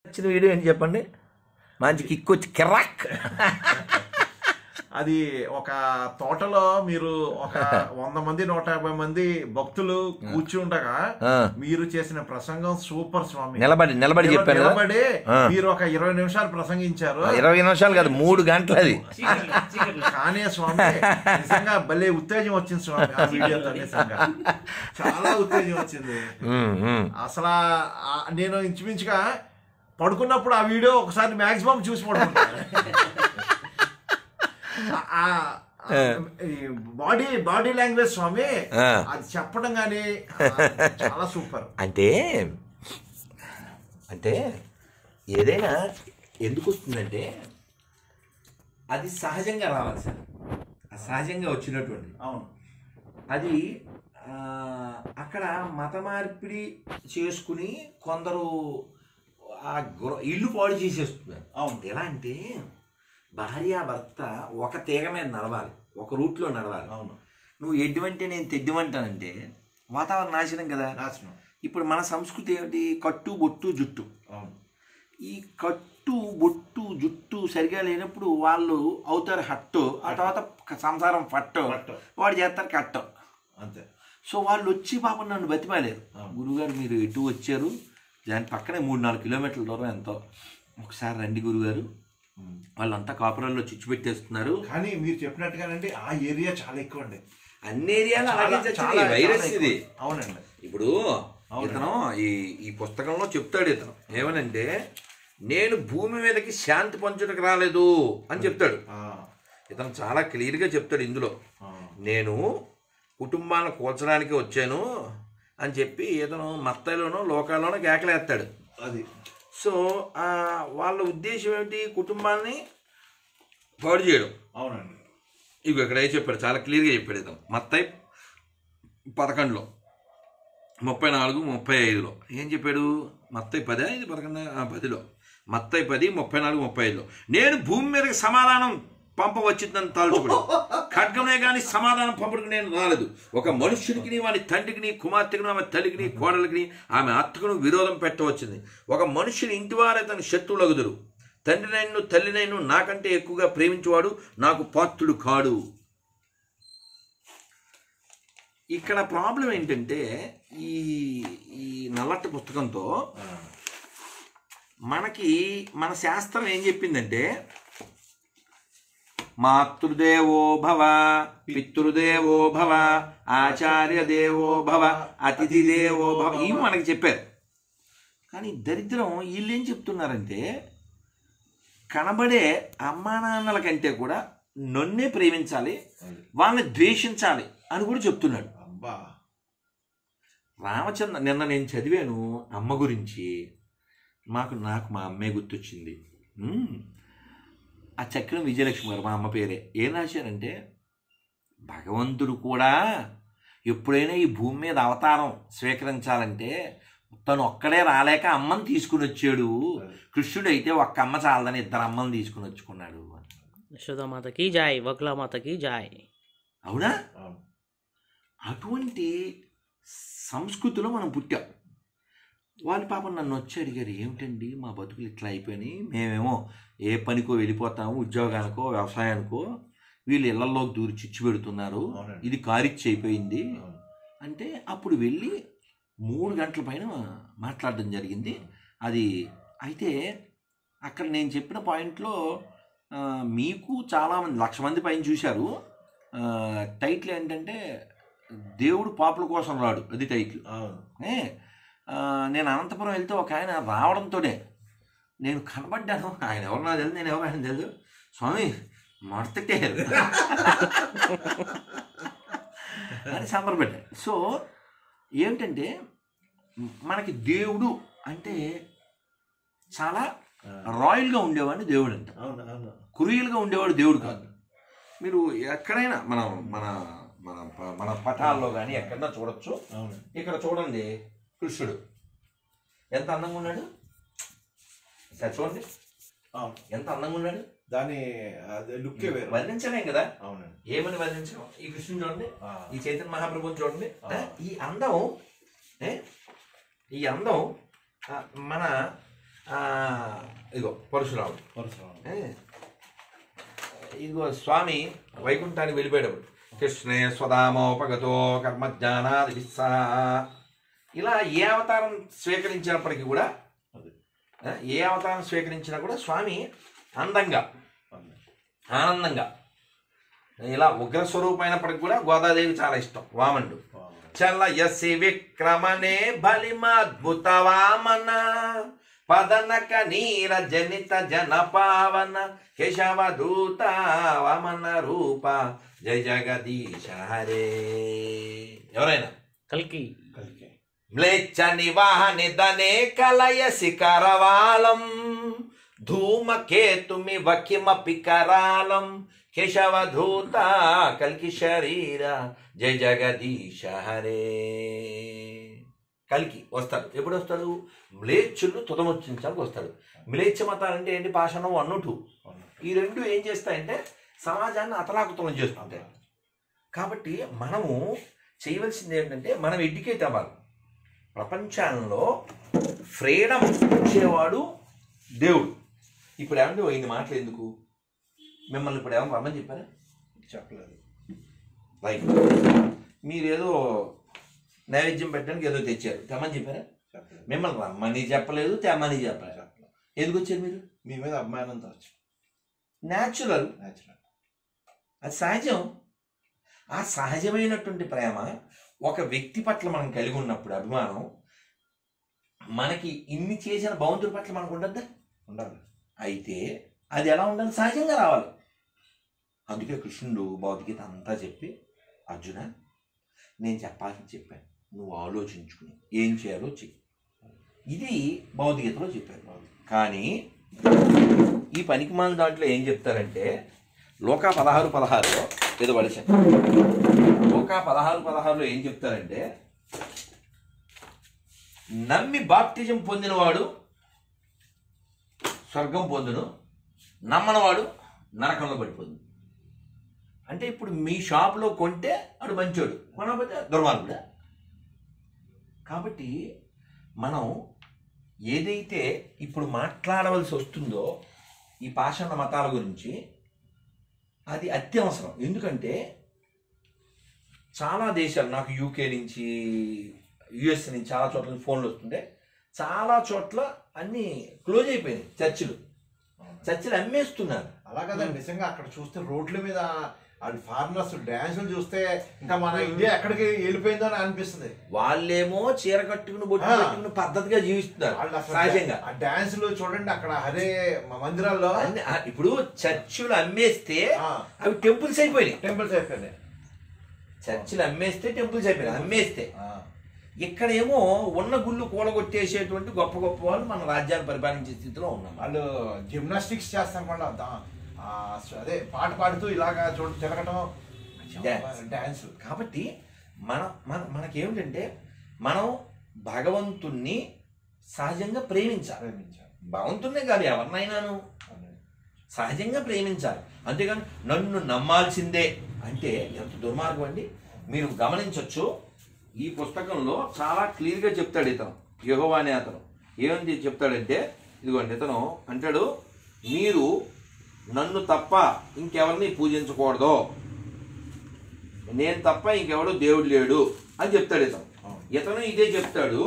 వచ్చిన వీడియో ఏంటి చెప్పండి మంచి కిక్ వచ్చి కిరాక్ అది ఒక తోటలో మీరు ఒక వంద మంది నూట యాభై మంది భక్తులు కూర్చుండగా ఆ. మీరు చేసిన ప్రసంగం సూపర్ స్వామి నిలబడి నిలబడి చెప్పాను కదా నిలబడి ఆ. మీరు ఒక ఇరవై నిమిషాలు ప్రసంగించారు ఇరవై నిమిషాలు కాదు మూడు గంటలు అది కానీ స్వామి నిజంగా భలే ఉత్తేజం వచ్చింది స్వామి ఆ వీడియోతో నిజంగా చాలా ఉత్తేజం వచ్చింది ఉమ్, ఉమ్. అసలు ఆ- ఆ- నేను ఇంచుమించుగా పడుకున్నప్పుడు ఆ వీడియో ఒకసారి మాక్సిమం చూసి పడుకుంటాను బాడీ బాడీ లాంగ్వేజ్ స్వామి ఆ. అది చెప్పడం కానీ చాలా సూపర్ అంటే అంటే ఏదైనా ఎందుకు వస్తుందంటే అది సహజంగా రావాలి సార్ ఆ సహజంగా వచ్చినటువంటి అవును అది ఆ, అక్కడ మత మార్పిడి చేసుకుని కొందరు ఆ గృ- ఇల్లు పాడు చేసేస్తున్నారు అవును ఎలా అంటే భార్య భర్త ఒక తీగ మీద నడవాలి ఒక రూట్లో నడవాలి అవును నువ్వు ఎడ్డివంటే నేను తెడ్డివంటానంటే వాతావరణం నాశనం కదా నాశనం ఇప్పుడు మన సంస్కృతి ఏమిటి కట్టు బొట్టు జుట్టు అవును ఈ కట్టు బొట్టు జుట్టు సరిగా లేనప్పుడు వాళ్ళు అవుతారు హట్టు ఆ తర్వాత సంసారం ఫట్టు ఫట్టు. వాడు చేస్తారు కట్టు అంతే సో వాళ్ళు వచ్చి పాపం నన్ను బతిమాలేరు గురుగారు మీరు ఎటు వచ్చారు దాని పక్కనే మూడు నాలుగు కిలోమీటర్ల దూరం ఎంతో ఒకసారి రండి గురుగారు వాళ్ళంతా కాపురాల్లో చిచ్చు పెట్టేస్తున్నారు కానీ మీరు చెప్పినట్టుగానండి ఆ ఏరియా చాలా ఎక్కువ అండి అన్ని ఏరియాలో అలాగే చాలా- చచ్చినాయి. చాలా- వైరస్ చాలా ఇది ఎక్కువ. అవునండి ఇప్పుడు ఇతను ఈ ఈ పుస్తకంలో చెప్తాడు ఇతను ఏమనంటే నేను భూమి మీదకి శాంతి పంచుటకు రాలేదు అని చెప్తాడు ఆ, ఇతను చాలా క్లియర్గా చెప్తాడు ఇందులో ఆ, నేను కుటుంబాన్ని కూల్చడానికి వచ్చాను అని చెప్పి ఇతను మత్తలోనో లోకాల్లోనో కేకలేస్తాడు అది సో ఆ, వాళ్ళ ఉద్దేశం ఏమిటి కుటుంబాన్ని పాడు చేయడం అవునండి ఇవి ఇక్కడ ఏం చెప్పాడు చాలా క్లియర్గా చెప్పాడు ఇతను మత్తయి పదకొండులో ముప్పై నాలుగు ముప్పై ఐదులో ఏం చెప్పాడు మత్తయి పదే ఇది పదకొండు ఆ, పదిలో మత్తయి పది ముప్పై నాలుగు ముప్పై ఐదులో నేను భూమి మీదకి సమాధానం పంపవచ్చిందని తలుచుకుడు ఖడ్గమే కానీ సమాధానం పంపడానికి నేను రాలేదు ఒక మనుష్యునికి వాని తండ్రికి కుమార్తెకి ఆమె తల్లికి కోడలికి ఆమె అత్తకును విరోధం పెట్టవచ్చింది ఒక మనుషుని ఇంటివారే తన శత్రువులగుదురు తండ్రినైను తల్లినైను నాకంటే ఎక్కువగా ప్రేమించేవాడు నాకు పాత్రుడు కాడు ఇక్కడ ప్రాబ్లం ఏంటంటే ఈ ఈ నల్లట్ట పుస్తకంతో మనకి మన శాస్త్రం ఏం చెప్పిందంటే మాతృదేవో భవ పితృదేవో భవ ఆచార్య దేవో భవ అతిథి దేవో భవ ఇవి మనకి చెప్పారు కానీ దరిద్రం వీళ్ళు ఏం చెప్తున్నారంటే కనబడే అమ్మా నాన్నల కంటే కూడా నన్నే ప్రేమించాలి వాళ్ళని ద్వేషించాలి అని కూడా చెప్తున్నాడు అబ్బా రామచంద్ర నిన్న నేను చదివాను అమ్మ గురించి మాకు నాకు మా అమ్మే గుర్తొచ్చింది మ్మ్. ఆ చక్రం విజయలక్ష్మి గారు మా అమ్మ పేరే ఏం రాశారంటే భగవంతుడు కూడా ఎప్పుడైనా ఈ భూమి మీద అవతారం స్వీకరించాలంటే తను ఒక్కడే రాలేక అమ్మని తీసుకుని వచ్చాడు కృష్ణుడు అయితే ఒక్క అమ్మ చాలదని ఇద్దరు అమ్మని తీసుకుని వచ్చుకున్నాడు యశోదామాతకి జాయ్ వకులామాతకి జాయ్ అవునా అవును. అటువంటి సంస్కృతిలో మనం పుట్టాం వాళ్ళు పాపం నన్ను వచ్చి అడిగారు ఏమిటండి మా బతుకులు ఇట్లా అయిపోయినాయి మేమేమో ఏ పనికో వెళ్ళిపోతాము ఉద్యోగానికో వ్యవసాయానికో వీళ్ళు ఇళ్లలోకి దూరి చిచ్చు పెడుతున్నారు అవునండి. ఇది కారిచ్చి అయిపోయింది అవును. అంటే అప్పుడు వెళ్ళి మూడు గంటల పైన మాట్లాడడం జరిగింది అది అయితే అక్కడ నేను చెప్పిన పాయింట్లో ఆ, మీకు చాలామంది లక్ష మంది పైన చూశారు ఆ, టైటిల్ ఏంటంటే దేవుడు పాపుల కోసం రాడు అది టైటిల్ అవును ఏ, ఆ, నేను అనంతపురం వెళ్తే ఒక ఆయన రావడంతోనే నేను కనబడ్డాను ఆయన ఎవరు నాకు తెలియదు నేను ఎవరు ఆయన తెలియదు స్వామి మడతట్టారు అని సంబరపెట్టారు సో ఏమిటంటే మనకి దేవుడు అంటే చాలా రాయల్గా ఉండేవాడిని దేవుడు అంట అవును అవును కురియల్గా ఉండేవాడు దేవుడు కాదు మీరు ఎక్కడైనా మనం మన మన మన పటాల్లో కానీ ఎక్కడన్నా చూడొచ్చు అవును ఇక్కడ చూడండి కృష్ణుడు ఎంత అందంగా ఉన్నాడు సరే చూడండి అవును ఎంత అందంగా ఉన్నాడు దాని అది లుక్కే వేరు వర్ణించలేం కదా అవునండి ఏమని వర్ణించాం ఈ కృష్ణుడు చూడండి ఆ, ఈ చైతన్య మహాప్రభుని చూడండి ఆ. ఏ, ఈ అందం ఏ, ఈ అందం ఆ, మన ఆ, ఇదిగో పరశురాముడు పరశురాముడు. ఏ? ఇదిగో స్వామి వైకుంఠానికి వెళ్ళిపోయేటప్పుడు కృష్ణే స్వదామోపగతో కర్మజ్ఞానాది విస్సహ ఇలా ఏ అవతారం స్వీకరించినప్పటికీ కూడా అది. ఆ, ఏ అవతారం స్వీకరించినా కూడా స్వామి అందంగా అది. ఆనందంగా ఇలా ఉగ్ర స్వరూపమైనప్పటికి కూడా గోదాదేవి చాలా ఇష్టం వామనుడు చలయసి విక్రమనే బలిమాద్భుత వామన పదనక నీర జనిత జన పావన కేశవదూత వామన రూప జయ జగదీశ హరే ఎవరైనా కల్కి కలికే మ్లేచ్ఛ నివాహని దనే కలయసి కరవాలం ధూమకేతుమి వకిమపి కరాలం కేశవధూత కల్కి శరీర జయ జగదీశ హరే కలికి వస్తాడు ఎప్పుడు వస్తాడు మ్లేచ్చులు తుదముచ్చించడానికి వస్తాడు మ్లేచ్ఛ మతాలు అంటే ఏంటి పాషణం వన్ టూ అవును. ఈ రెండు ఏం చేస్తాయంటే సమాజాన్ని అతలాకుతలం చేస్తుంటాయి కాబట్టి మనము చేయవలసింది ఏంటంటే మనం ఎడ్యుకేట్ అవ్వాలి ప్రపంచంలో ఫ్రీడమ్ ఇచ్చేవాడు దేవుడు ఇప్పుడు ఏమంటే ఐదు మాటలు ఎందుకు మిమ్మల్ని ఇప్పుడు ఏమన్నా రమ్మని చెప్పారా చెప్పలేదు లైక్ మీరేదో నైవేద్యం పెట్టడానికి ఏదో తెచ్చారు తెమ్మని చెప్పారా చెప్పలేదు మిమ్మల్ని రమ్మని చెప్పలేదు తెమ్మని చెప్పలేదు చెప్పలేదు ఎందుకు వచ్చారు మీరు మీ మీద అభిమానంతో వచ్చి న్యాచురల్ న్యాచురల్ అది సహజం ఆ సహజమైనటువంటి ప్రేమ ఒక వ్యక్తి పట్ల మనం కలిగి ఉన్నప్పుడు అభిమానం మనకి ఇన్ని చేసిన భగవంతుడి పట్ల మనకు ఉండద్దా ఉండాలి అయితే అది ఎలా ఉండాలి సహజంగా రావాలి అందుకే కృష్ణుడు భౌతికత అంతా చెప్పి అర్జున నేను చెప్పాలని చెప్పాను నువ్వు ఆలోచించుకుని ఏం చేయాలో చెయ్యి ఇది భౌతికతలో చెప్పారు కానీ ఈ పనికిమాల దాంట్లో ఏం చెప్తారంటే లోకా పదహారు పదహారులో ఏదో పడిచాను లోకా పదహారు పదహారులో ఏం చెప్తారంటే నమ్మి బాప్తిజం పొందినవాడు స్వర్గం పొందును నమ్మనవాడు నరకంలో పడిపోతుంది అంటే ఇప్పుడు మీ షాప్లో కొంటే అడు మంచోడు కొనకపోతే దుర్మార్గుడా కాబట్టి మనం ఏదైతే ఇప్పుడు మాట్లాడవలసి వస్తుందో ఈ పాషాణ మతాల గురించి అది అత్యవసరం ఎందుకంటే చాలా దేశాలు నాకు యూకే నుంచి యుఎస్ నుంచి చాలా చోట్ల నుంచి ఫోన్లు వస్తుంటే చాలా చోట్ల అన్నీ క్లోజ్ అయిపోయినాయి చర్చిలు చర్చిలు అమ్మేస్తున్నారు అలా కదా నిజంగా అక్కడ చూస్తే రోడ్ల మీద అది ఫారినర్స్ డాన్సులు చూస్తే ఇంకా మన ఇండియా ఎక్కడికి వెళ్ళిపోయిందో అని అనిపిస్తుంది వాళ్ళేమో చీర కట్టుకుని బొట్టు ఆ. కట్టుకుని పద్ధతిగా జీవిస్తున్నారు వాళ్ళు అసలు సహజంగా ఆ డాన్సులు చూడండి అక్కడ హరే మ- మందిరాల్లో అన్ని- ఆ, ఇప్పుడు చర్చిలు అమ్మేస్తే ఆ. అవి టెంపుల్స్ అయిపోయినాయి టెంపుల్స్ అయిపోయినాయి చర్చిలు అమ్మేస్తే టెంపుల్స్ అయిపోయినాయి అమ్మేస్తే ఆ, ఇక్కడేమో ఉన్న గుళ్ళు కూలగొట్టేసేటువంటి గొప్ప గొప్ప వాళ్ళు మన రాజ్యాన్ని పరిపాలించే స్థితిలో ఉన్నాం వాళ్ళు జిమ్నాస్టిక్స్ చేస్తారు మళ్ళీ దా- ఆ, అదే పాట పాడుతూ ఇలాగా చూడ తిరగటం Dance. డాన్స్ కాబట్టి మన మన మనకేమిటంటే మనం భగవంతుణ్ణి సహజంగా ప్రేమించాలి ప్రేమించారు భగవంతుణ్ణే కాదు ఎవరినైనాను సహజంగా ప్రేమించాలి అంతేగాని నన్ను నమ్మాల్సిందే అంటే ఎంత దుర్మార్గం అండి మీరు గమనించవచ్చు ఈ పుస్తకంలో చాలా క్లియర్గా చెప్తాడు ఇతను యెహోవా అనే అతను ఏమని చెప్తాడంటే ఇదిగోండి ఇతను అంటాడు మీరు నన్ను తప్ప ఇంకెవరిని పూజించకూడదు నేను తప్ప ఇంకెవడు దేవుడు లేడు అని చెప్తాడు ఇతను ఇతను ఇదే చెప్తాడు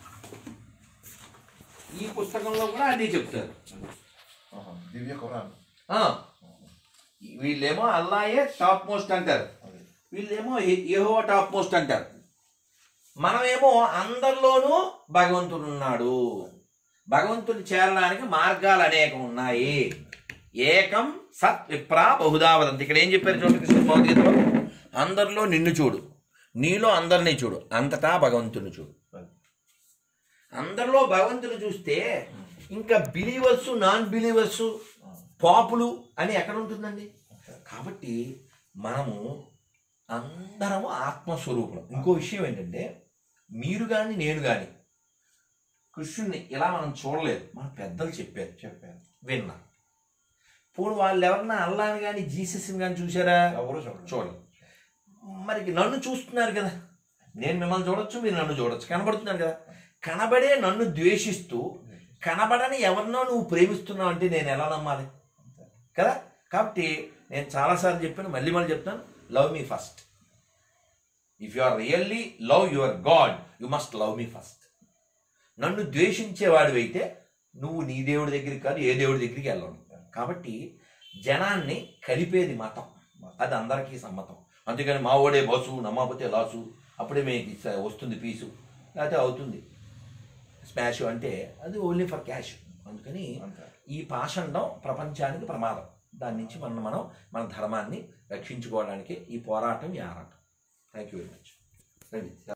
ఈ పుస్తకంలో కూడా అదే చెప్తారు ఆహా, దివ్య ఖురాన్ ఆ, వీళ్ళేమో అల్లాయే టాప్ మోస్ట్ అంటారు అది వీళ్ళేమో ఏహో టాప్ మోస్ట్ అంటారు మనమేమో అందరిలోనూ భగవంతుడు ఉన్నాడు భగవంతుడు చేరడానికి మార్గాలు అనేకం ఉన్నాయి ఏకం సత్ విప్రా బహుదావదంతి ఇక్కడ ఏం చెప్పారు చూడండి కృష్ణ భగవద్గీతలో అందరిలో నిన్ను చూడు నీలో అందరినీ చూడు అంతటా భగవంతుని చూడు అది. అందరిలో భగవంతుని చూస్తే ఇంకా బిలీవర్స్ నాన్ బిలీవర్స్ పాపులు అని ఎక్కడ ఉంటుందండి కాబట్టి మనము అందరము ఆత్మస్వరూపులం ఇంకో విషయం ఏంటంటే మీరు కానీ నేను కానీ కృష్ణుని ఇలా మనం చూడలేదు మన పెద్దలు చెప్పారు చెప్పాను విన్నా ఇప్పుడు వాళ్ళు ఎవరన్నా అల్లాని కానీ జీసస్ని కానీ చూసారా ఎవరు చూడలేదు చూడలేదు మరి నన్ను చూస్తున్నారు కదా నేను మిమ్మల్ని చూడొచ్చు మీరు నన్ను చూడొచ్చు కనబడుతున్నారు కదా కనబడే నన్ను ద్వేషిస్తూ కనబడని ఎవరినో నువ్వు ప్రేమిస్తున్నావు అంటే నేను ఎలా నమ్మాలి కదా కాబట్టి నేను చాలాసార్లు చెప్పాను మళ్ళీ మళ్ళీ చెప్తాను love me first if you are really love your God you must love me first నన్ను ద్వేషించేవాడివైతే నువ్వు నీ దేవుడి దగ్గరికి కాదు ఏ దేవుడి దగ్గరికి వెళ్ళవు కాబట్టి జనాన్ని కలిపేది మతం అది అందరికీ సమ్మతం అందుకని మా ఓడే బస్సు నమ్మకపోతే లాసు అప్పుడే మీకు ఇస్తా- వస్తుంది పీసు లేకపోతే అవుతుంది స్మాష్ అంటే అది ఓన్లీ ఫర్ క్యాష్ అందుకని అంతే. ఈ పాషండం ప్రపంచానికి ప్రమాదం దాని నుంచి మనం మనం మన ధర్మాన్ని రక్షించుకోవడానికి ఈ పోరాటం ఈ ఆరాటం థ్యాంక్ యూ వెరీ మచ్ రండి